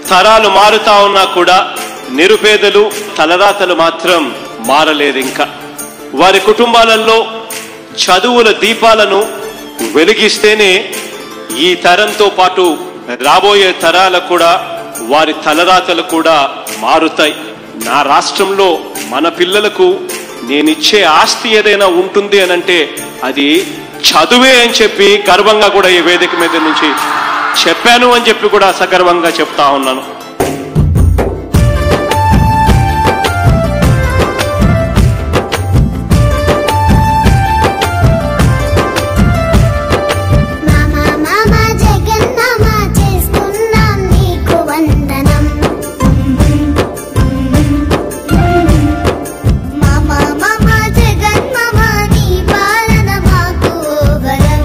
తరాలు మారుతా ఉన్నా కూడా నిరుపేదలు తలరాతలు మాత్రం మారలేదు ఇంకా వారి కుటుంబాలలో చదువుల దీపాలను వెలిగిస్తేనే ఈ తరంతో పాటు రాబోయే తరాలకు కూడా వారి తలరాతలు కూడా మారుతాయి నా రాష్ట్రంలో మన పిల్లలకు నేనిచ్చే ఆస్తి ఏదైనా ఉంటుంది అని అంటే అది చదువే అని చెప్పి గర్వంగా కూడా ఈ వేదిక మీద నుంచి చెప్పాను అని చెప్పి కూడా సగర్వంగా చెప్తా ఉన్నాను మామా మామా జగన్నామ చేస్తున్నాం నీకు వందనం మామా మామా జగన్నామ నీ పాలన మాకు వరం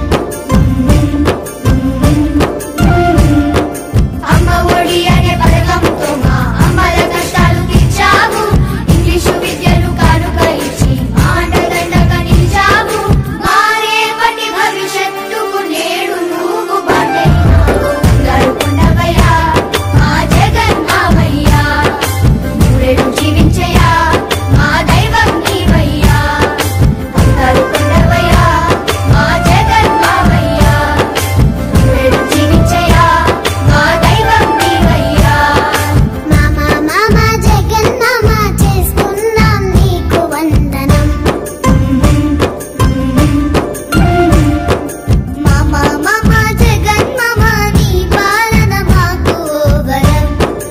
అమ్మ ఒడి అనే పథకంతో మా అమ్మల కష్టాలు తీర్చావు ఇంగ్లీషు విద్యలు కానుక ఇచ్చి మా అండదండగా నిలిచావు మా రేపటి భవిష్యత్తుకు నేడు నువ్వు బాటైనావు గడుపుండవయ్యా మా జగన్ మామయ్యా నూరేళ్ళు జీవించయ్యా మా దైవం నీవయ్యా గడుపుండవయ్యా మా జగన్ మామయ్యా నూరేళ్ళు జీవించయ్యా మా దైవం నీవయ్యా మామా మామా జగన్నామ చేస్తున్నాం నీకు వందనం మామా మామా జగన్నామ నీ పాలన మాకు వరం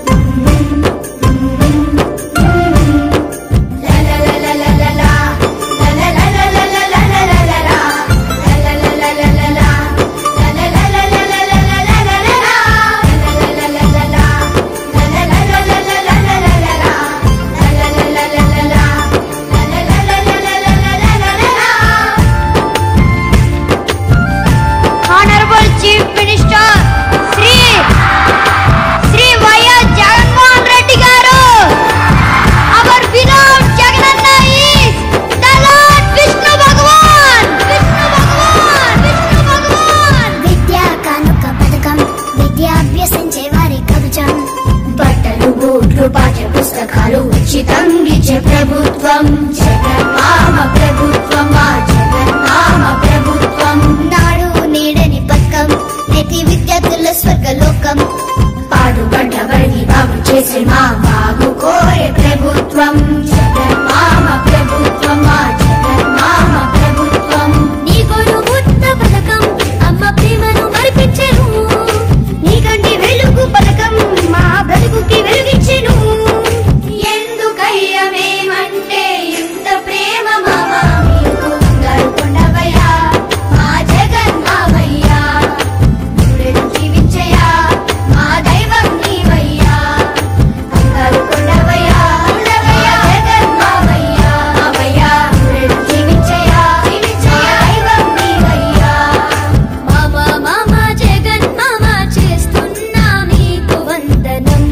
Honorable Chief Minister Sri Sri YS Jagan Mohan Reddy గారు our beloved Jaganna is the Lord Vishnu Bhagavan Vishnu Bhagavan Vishnu Bhagavan Vidya Kanuka పథకం విద్యాభ్యసించే వారి కవచం బట్టలు బూట్లు పాఠ్య పుస్తకాలు ఉచితం ఇచ్చే ప్రభుత్వం జగన్మామ ప్రభుత్వం మా జగన్మామ ప్రభుత్వం నాడు నేడని పథకం ప్రతి విద్యార్థుల స్వర్గలోకం పాడుబడ్డ బడిని బాగు చేసే మా బాగు కోరే ప్రభుత్వం జగన్మామ ప్రభుత్వం మా జగన్మామ ప్రభుత్వం నీ గొడుగుట్ట పథకం అమ్మ ప్రేమను మరిపించెను నీ కంటి వెలుగు పథకం మా బ్రతుకుకి వెలుగిచ్చెను ఎందుకయ్య మేమంటే ఇంత ప్రేమ మామ మీకు గడుపుండవయ్యా మా జగన్ మామయ్యా నూరేళ్ళు జీవించయ్యా మా దైవం నీవయ్యా అందరూ కొండవయ్యా ఉండవయ్యా జగన్ మామయ్యా మామయ్యా నూరేళ్ళు జీవించయ్యా జీవించయ్యా దైవం నీవయ్యా మామ మామ జగన్ మామ చేస్తున్నా మీకు వందనం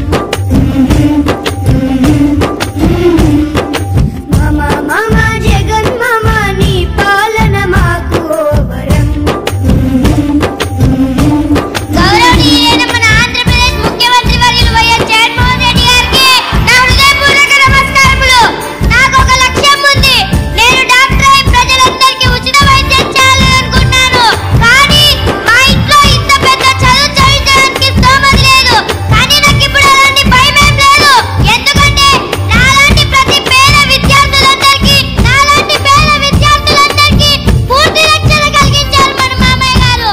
మామా మామా జగన్ మామా నీ పాలన మాకు వరం గౌరవనీయులైన మన ఆంధ్రప్రదేశ్ ముఖ్యమంత్రి వర్యులు వైఎస్ జగన్మోహన్ రెడ్డి గారికి నా హృదయపూర్వక నమస్కారములు నాకు ఒక లక్ష్యం ఉంది నేను డాక్టర్ అయి ప్రజలందరికీ ఉచిత వైద్యం చేయాలనుకున్నాను కానీ మా ఇంట్లో ఇంత పెద్ద చదువు చదివించడానికి స్తోమత లేదు కానీ నాకు ఇప్పుడు అలాంటి భయం ఏం లేదు ఎందుకంటే నాలాంటి ప్రతి పేద విద్యార్థులందరికీ నాలాంటి పేద విద్యార్థులందరికీ పూర్తి రక్షణ కలిగించారు మన మామయ్య గారు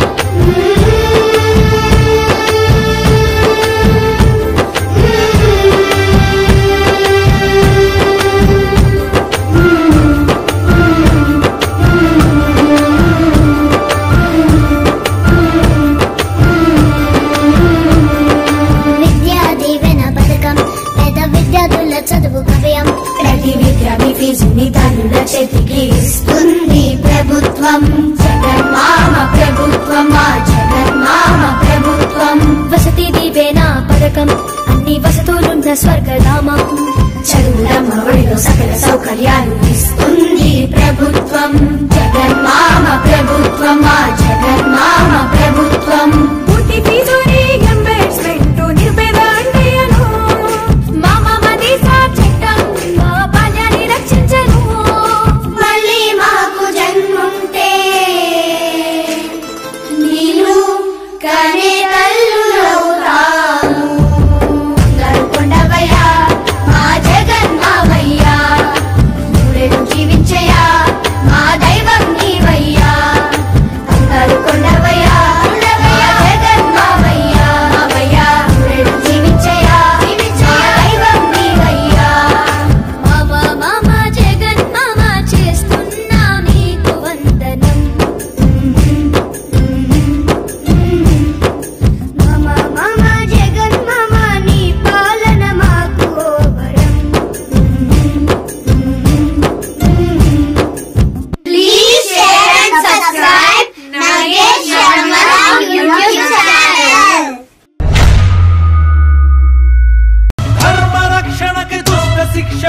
విద్యా దీవెన పథకం పేద విద్యార్థుల చదువు కవ్యం ప్రతి విద్యార్థి ఫీజుని తల్లుల చేతికి ఇస్తుంది ప్రభుత్వం జగన్మామ ప్రభుత్వం మా జగన్మామ ప్రభుత్వం వసతి దీవేనా పథకం అన్ని వసతులున్న స్వర్గధామం చదువులమ్మ ఒడిలో సకల సౌకర్యాలు ఇస్తుంది ప్రభుత్వం జగన్మామ ప్రభుత్వం మా జగన్మామ ప్రభుత్వం పుట్టి ఫీజుని ఎంబెడ్స్మెంట్ నిర్పేద అంటే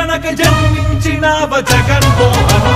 మనకు జన్మించినావ జగన్మోహన